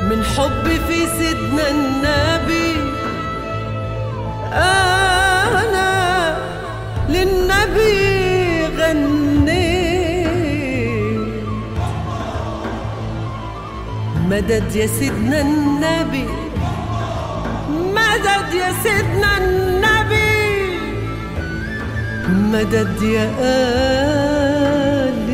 من حبي في سيدنا النبي أنا للنبي غنيت مدد يا سيدنا النبي مدد يا سيدنا النبي مدد يا آل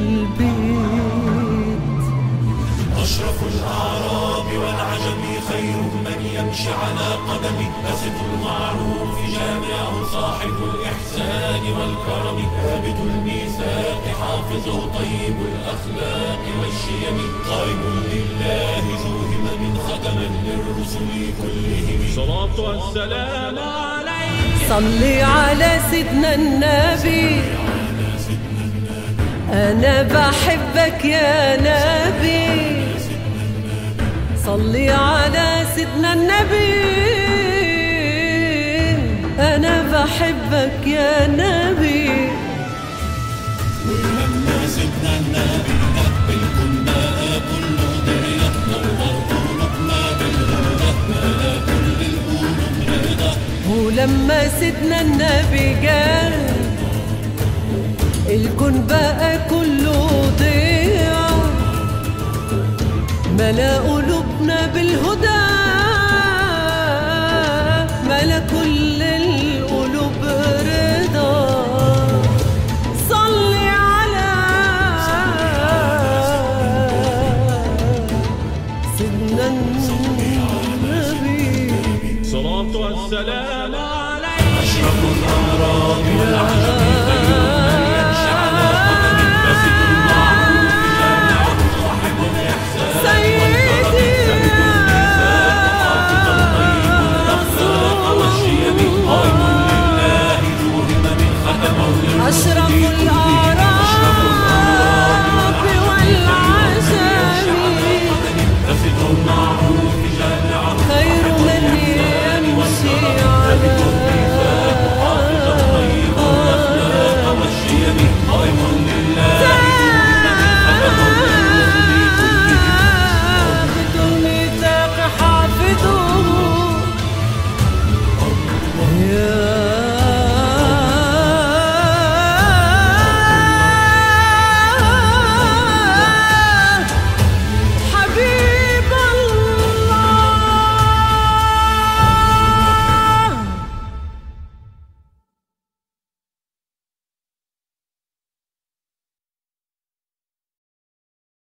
البيت أشرف الأعراب والعجم خير من يمشي على قدمه أسد المعروف جامعه صاحب الإحسان والكرم ثابت الميثاق حافظه طيب الأخلاق والشيم قائم لله ذو همم ختما للرسل كلهم الصلاة والسلام عليك صلي على سيدنا النبي أنا بحبك يا نبي صلي على سيدنا النبي أنا بحبك يا نبي ولما سيدنا النبي نقبل كنا كل درية نور قلوبنا بالهدى ملا كل القلوب رضا ولما سيدنا النبي قال الكون بقى كله ضيع ملا قلوبنا بالهدى ملا كل القلوب رضا صلي على سيدنا النبي الصلاة والسلام عليك أشرف الأمراض والعجب خير من يمشي على قدم أسد المعروف جامعه صاحب الإحسان سيدي والشيم قائم لله ذو همم ختمه أشرف